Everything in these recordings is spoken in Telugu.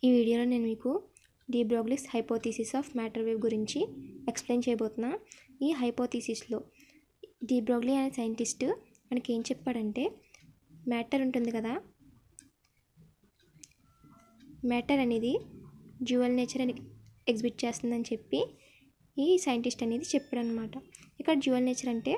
ఈ వీడియోలో నేను మీకు de Broglie's hypothesis of matter wave గురించి ఎక్స్ప్లెయిన్ చేయబోతున్నా ఈ హైపోథీసిస్లో డి బ్రోగ్లీ అనే సైంటిస్ట్ మనకి ఏం చెప్పాడంటే మ్యాటర్ ఉంటుంది కదా మ్యాటర్ అనేది జ్యువల్ నేచర్ అని ఎగ్జిబిట్ చేస్తుందని చెప్పి ఈ సైంటిస్ట్ అనేది చెప్పాడు అనమాట ఇక్కడ జ్యువల్ నేచర్ అంటే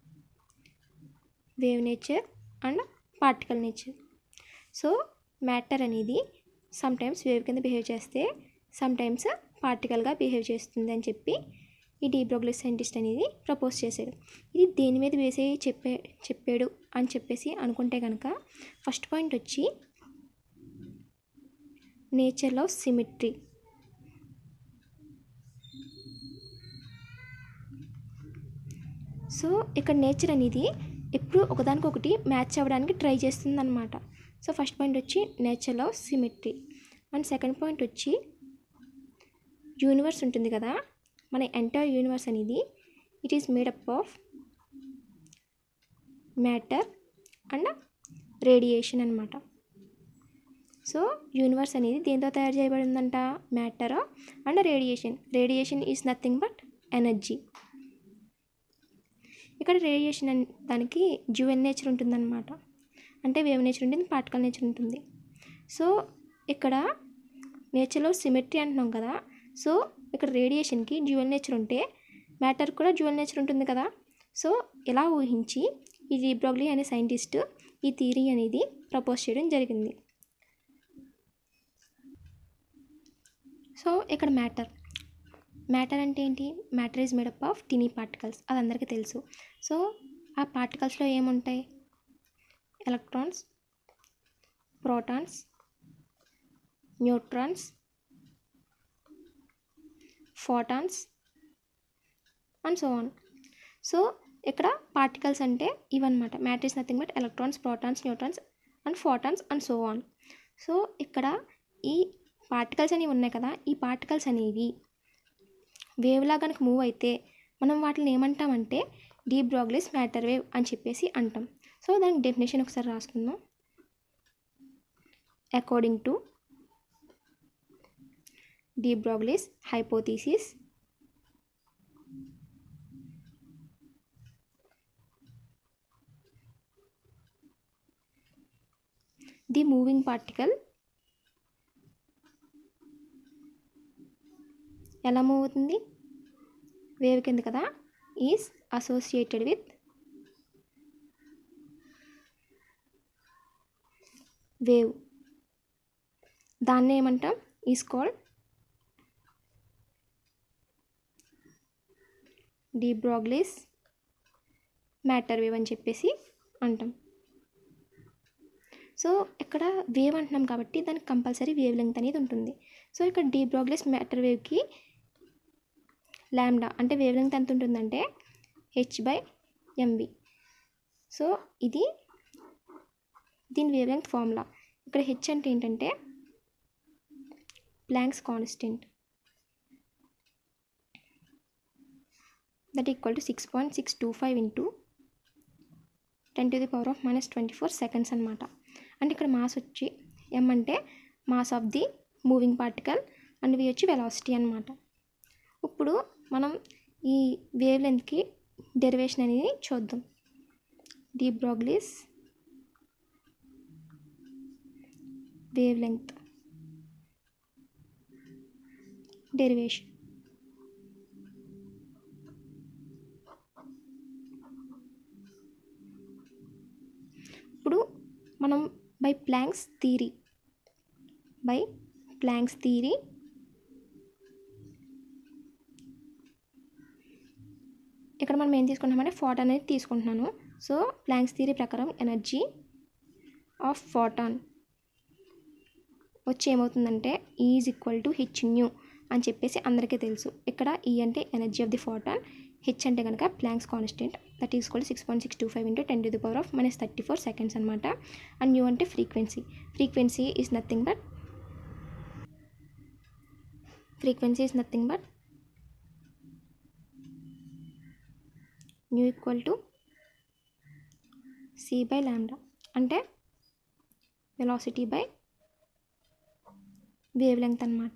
wave nature and particle nature so matter అనేది సమ్ టైమ్స్ వేవ్ కింద బిహేవ్ చేస్తే సమ్ టైమ్స్ పార్టికల్గా బిహేవ్ చేస్తుంది అని చెప్పి ఈ డీబ్రోగ్లిస్ సైంటిస్ట్ అనేది ప్రపోజ్ చేశాడు ఇది దేని మీద వేసే చెప్పే చెప్పాడు అని చెప్పేసి అనుకుంటే కనుక ఫస్ట్ పాయింట్ వచ్చి నేచర్లో సిమిట్రీ సో ఇక్కడ నేచర్ అనేది ఎప్పుడు ఒకదానికొకటి మ్యాచ్ అవ్వడానికి ట్రై చేస్తుంది అనమాట సో ఫస్ట్ పాయింట్ వచ్చి నేచర్లో సిమిట్రీ అండ్ సెకండ్ పాయింట్ వచ్చి యూనివర్స్ ఉంటుంది కదా మన ఎంటైర్ యూనివర్స్ అనేది it is made up of matter and radiation అనమాట సో యూనివర్స్ అనేది దేంతో తయారు చేయబడిందంట matter and radiation radiation is nothing but energy ఇక్కడ రేడియేషన్ అనే దానికి జ్యువెల్ నేచర్ ఉంటుందన్నమాట అంటే వేవ్ నేచర్ ఉంటుంది పార్టికల్ నేచర్ ఉంటుంది సో ఇక్కడ నేచర్లో సిమెట్రీ అంటున్నాం కదా సో ఇక్కడ రేడియేషన్కి జ్యువెల్ నేచర్ ఉంటే మ్యాటర్ కూడా జ్యువెల్ నేచర్ ఉంటుంది కదా సో ఇలా ఊహించి ఈ రీబ్రాగ్లీ అనే సైంటిస్ట్ ఈ థీరీ అనేది ప్రపోజ్ చేయడం జరిగింది సో ఇక్కడ మ్యాటర్ మ్యాటర్ అంటే ఏంటి matter is made up of tiny particles అది అందరికీ తెలుసు సో ఆ పార్టికల్స్లో ఏముంటాయి electrons protons neutrons photons and so on so ఇక్కడ పార్టికల్స్ అంటే ఇవన్నమాట matter is nothing but electrons protons neutrons and photons and so on so ఇక్కడ ఈ పార్టికల్స్ అనేవి ఉన్నాయి కదా ఈ పార్టికల్స్ అనేవి వేవ్లా కనుక మూవ్ అయితే మనం వాటిని ఏమంటామంటే డీప్ బ్రాగ్లిస్ మ్యాటర్ వేవ్ అని చెప్పేసి అంటాం సో దానికి డెఫినేషన్ ఒకసారి రాసుకుందాం according to de Broglie's hypothesis the moving particle ఎలా మూవ్ అవుతుంది వేవ్ కింద కదా ఈజ్ అసోసియేటెడ్ విత్ వేవ్ దాన్ని ఏమంటాం is called de Broglie's matter wave అని చెప్పేసి అంటాం సో ఇక్కడ వేవ్ అంటున్నాం కాబట్టి దానికి కంపల్సరీ వేవ్ లెంగ్త్ అనేది ఉంటుంది సో ఇక్కడ డీబ్రాగ్లిస్ మ్యాటర్ వేవ్కి ల్యాండా అంటే వేవ్ లెంగ్త్ ఎంత ఉంటుందంటే హెచ్ బై ఎంవి సో ఇది దీని వేవ్ లెంగ్త్ ఫార్ములా ఇక్కడ హెచ్ అంటే ఏంటంటే Planck's constant that equal to six point six two five into ten to the power of minus twenty four seconds అనమాట అంటే ఇక్కడ మాస్ వచ్చి ఎం అంటే mass of the moving particle and V వచ్చి వెలాసిటీ అనమాట ఇప్పుడు మనం ఈ వేవ్ లెంత్కి డెరివేషన్ అనేది చూద్దాం de Broglie's wave length derivation ఇప్పుడు మనం by Planck's theory by Planck's theory ఇక్కడ మనం ఏం తీసుకుంటున్నామంటే ఫోటాన్ అనేది తీసుకుంటున్నాను సో ప్లాంక్స్ థీరీ ప్రకారం ఎనర్జీ ఆఫ్ ఫోటాన్ వచ్చి ఏమవుతుందంటే is equal to H nu అని చెప్పేసి అందరికీ తెలుసు ఇక్కడ ఈ అంటే energy of the photon H అంటే కనుక Planck's constant that is equal six point six two five into ten to the power of minus thirty four seconds అనమాట అండ్ న్యూ అంటే frequency frequency is nothing but frequency is nothing but nu equal to C by lambda అంటే వెలాసిటీ బై వేవ్ లెంగ్త్ అనమాట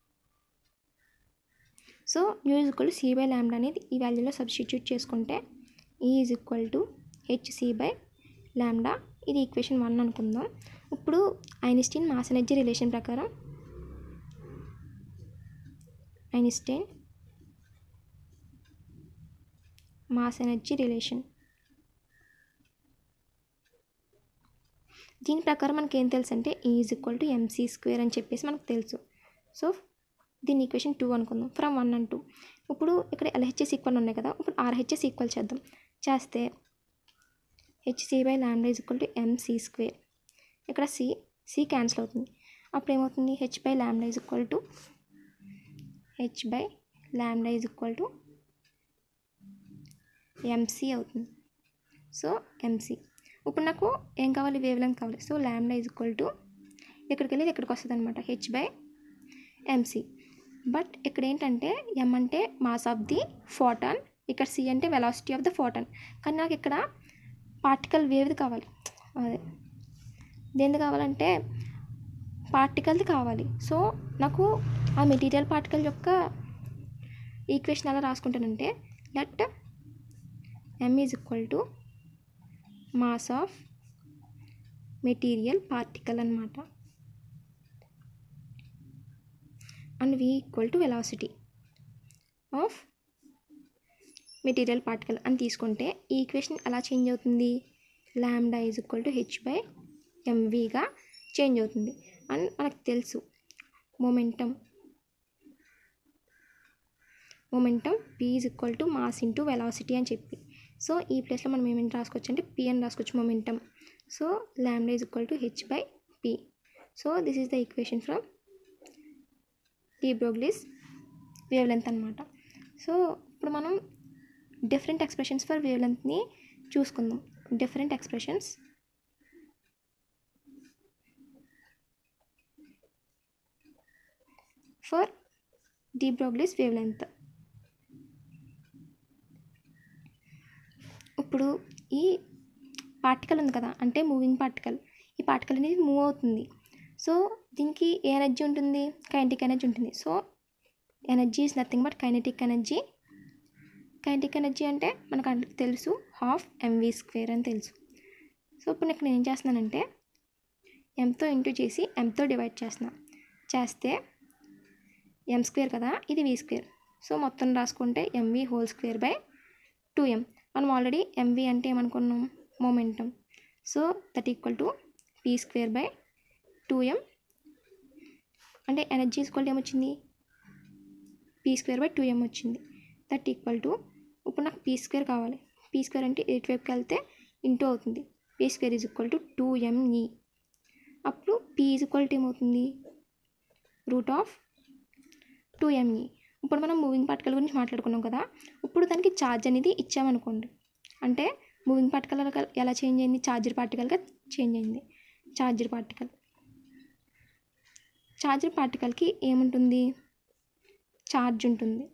so nu is equal to C by lambda అనేది ఈ వాల్యూలో సబ్స్టిట్యూట్ చేసుకుంటే E is equal to HC by lambda ఇది ఈక్వేషన్ వన్ అనుకుందాం ఇప్పుడు ఐన్స్టీన్ మాస్ ఎనర్జీ రిలేషన్ ప్రకారం ఐన్స్టైన్ మాస్ ఎనర్జీ రిలేషన్ దీని ప్రకారం మనకి ఏం తెలుసు అంటే is equal to MC square అని చెప్పేసి మనకు తెలుసు సో దీని ఈక్వేషన్ టూ అనుకుందాం ఫ్రమ్ వన్ అండ్ టూ ఇప్పుడు ఇక్కడ ఎల్హెచ్ఎస్ ఈక్వల్ ఉన్నాయి కదా ఇప్పుడు ఆర్హెచ్ఎస్ ఈక్వల్ చేద్దాం చేస్తే HC by lambda is equal to MC square ఇక్కడ సి సి క్యాన్సిల్ అవుతుంది అప్పుడు ఏమవుతుంది H by lambda is equal to H by lambda is equal to MC అవుతుంది సో ఎంసీ ఇప్పుడు నాకు ఏం కావాలి వేవ్ లెంగ్త్ కావాలి so lambda is equal to ఇక్కడికి వెళ్ళి ఇక్కడికి వస్తుంది అనమాట హెచ్ బై ఎంసీ బట్ ఇక్కడ ఏంటంటే ఎం అంటే మాస్ ఆఫ్ ది ఫోటాన్ ఇక్కడ సి అంటే వెలాసిటీ ఆఫ్ ద ఫోటాన్ కానీ నాకు ఇక్కడ పార్టికల్ వేవ్ది కావాలి అదే దేనిది కావాలంటే పార్టికల్ది కావాలి సో నాకు ఆ మెటీరియల్ పార్టికల్ యొక్క ఈక్వేషన్ ఎలా రాసుకుంటానంటే let M is equal to mass of material particle అనమాట and V equal to velocity of material particle అని తీసుకుంటే ఈ ఈక్వేషన్ ఎలా చేంజ్ అవుతుంది lambda is equal to H by ఎంవీగా చేంజ్ అవుతుంది అండ్ మనకు తెలుసు momentum momentum P is equal to mass into velocity అని చెప్పి సో ఈ ప్లేస్లో మనం ఏమేమి రాసుకోవచ్చు అంటే పీ అని రాసుకోవచ్చు momentum so lambda is equal to H by P so this is the equation from de Broglie's wave length అనమాట సో ఇప్పుడు మనం డిఫరెంట్ ఎక్స్ప్రెషన్స్ ఫర్ వేవ్ లెంత్ని చూసుకుందాం different expressions for de Broglie's wave length ఇప్పుడు ఈ పార్టికల్ ఉంది కదా అంటే మూవింగ్ పార్టికల్ ఈ పార్టికల్ అనేది మూవ్ అవుతుంది సో దీనికి ఏ ఎనర్జీ ఉంటుంది కైనటిక్ ఎనర్జీ ఉంటుంది so energy is nothing but kinetic energy kinetic energy అంటే మనకు అందరికి తెలుసు హాఫ్ ఎంవీ స్క్వేర్ అని తెలుసు సో ఇప్పుడు ఇక్కడ నేను ఏం చేస్తున్నానంటే ఎంతో ఇంటూ చేసి ఎంతో డివైడ్ చేస్తున్నా చేస్తే ఎం స్క్వేర్ కదా ఇది వి స్క్వేర్ సో మొత్తం రాసుకుంటే MV whole square by two M మనం ఆల్రెడీ ఎంవి అంటే ఏమనుకున్నాం momentum so that equal to P square by two M అంటే ఎనర్జీ ఈక్వల్ ఏమొచ్చింది P square by two M వచ్చింది దట్ ఈక్వల్ టు ఇప్పుడు నాకు పీ స్క్వేర్ కావాలి పీ స్క్వేర్ అంటే ఎయిట్ వైపుకి వెళ్తే ఇంటూ అవుతుంది P square is equal to two ME అప్పుడు పీ ఈజ్ ఈక్వల్ టు ఏమవుతుంది రూట్ ఆఫ్ టూ ఎంఈ ఇప్పుడు మనం మూవింగ్ పార్టికల్ గురించి మాట్లాడుకున్నాం కదా ఇప్పుడు దానికి ఛార్జ్ అనేది ఇచ్చామనుకోండి అంటే మూవింగ్ పార్టికల్ ఎలా చేంజ్ అయింది ఛార్జర్ పార్టికల్గా చేంజ్ అయింది ఛార్జర్ పార్టికల్ ఛార్జర్ పార్టికల్కి ఏముంటుంది ఛార్జ్ ఉంటుంది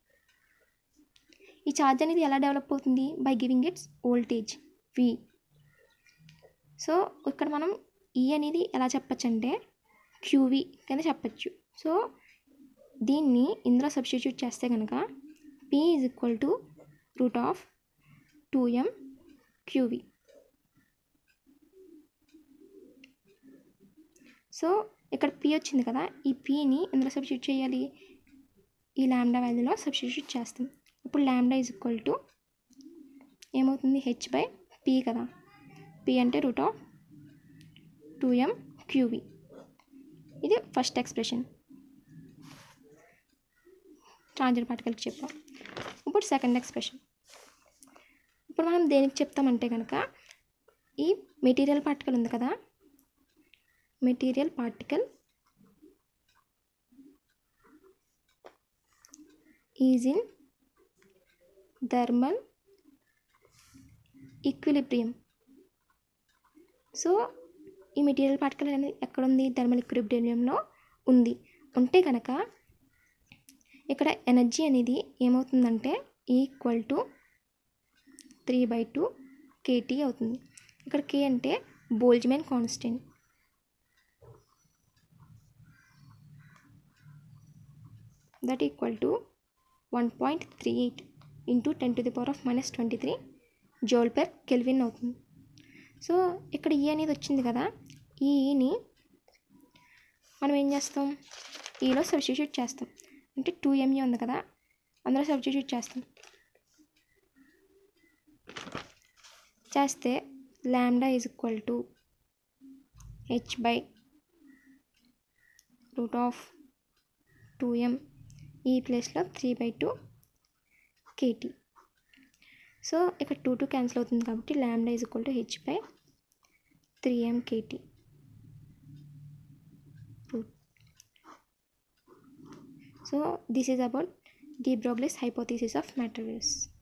ఈ ఛార్జ్ అనేది ఎలా డెవలప్ అవుతుంది by giving its voltage V so ఇక్కడ మనం ఈ అనేది ఎలా చెప్పచ్చు అంటే క్యూవి కింద చెప్పచ్చు సో దీన్ని ఇందులో సబ్స్టిట్యూట్ చేస్తే కనుక P is equal to root of two M QV so ఇక్కడ పి వచ్చింది కదా ఈ పిని ఇందులో సబ్స్టిట్యూట్ చేయాలి ఈ ల్యాండా వాల్యూలో సబ్స్టిట్యూట్ చేస్తాం ఇప్పుడు ల్యాండా ఈజ్ ఈక్వల్ టు ఏమవుతుంది హెచ్ బై పి కదా పి అంటే root of two M QV ఇది ఫస్ట్ ఎక్స్ప్రెషన్ ట్రాన్జర్ పార్టికల్కి చెప్పాం ఇప్పుడు సెకండ్ ఎక్స్ప్రెషన్ ఇప్పుడు మనం దేనికి చెప్తామంటే కనుక ఈ మెటీరియల్ పార్టికల్ ఉంది కదా material particle is in thermal equilibrium so ఈ మెటీరియల్ పార్టికల్ అనేది ఎక్కడుంది థర్మల్ ఈక్విలిబ్రియంలో ఉంది ఉంటే కనుక ఇక్కడ ఎనర్జీ అనేది ఏమవుతుందంటే equal to three by two KT అవుతుంది ఇక్కడ కే అంటే Boltzmann constant that equal to one point three eight into ten to the power of minus twenty three joule per kelvin అవుతుంది సో ఇక్కడ ఈ అనేది వచ్చింది కదా ఈ ఈని మనం ఏం చేస్తాం ఈలో సబ్స్టిట్యూట్ చేస్తాం అంటే టూ ఎంఈ ఉంది కదా అందులో సబ్స్టిట్యూట్ చేస్తాం చేస్తే lambda is equal to H by root of two M ఈ ప్లేస్లో three by two KT so ఇక్కడ టూ టూ క్యాన్సిల్ అవుతుంది కాబట్టి lambda is equal to H by three M KT so this is about de Broglie's hypothesis of matter waves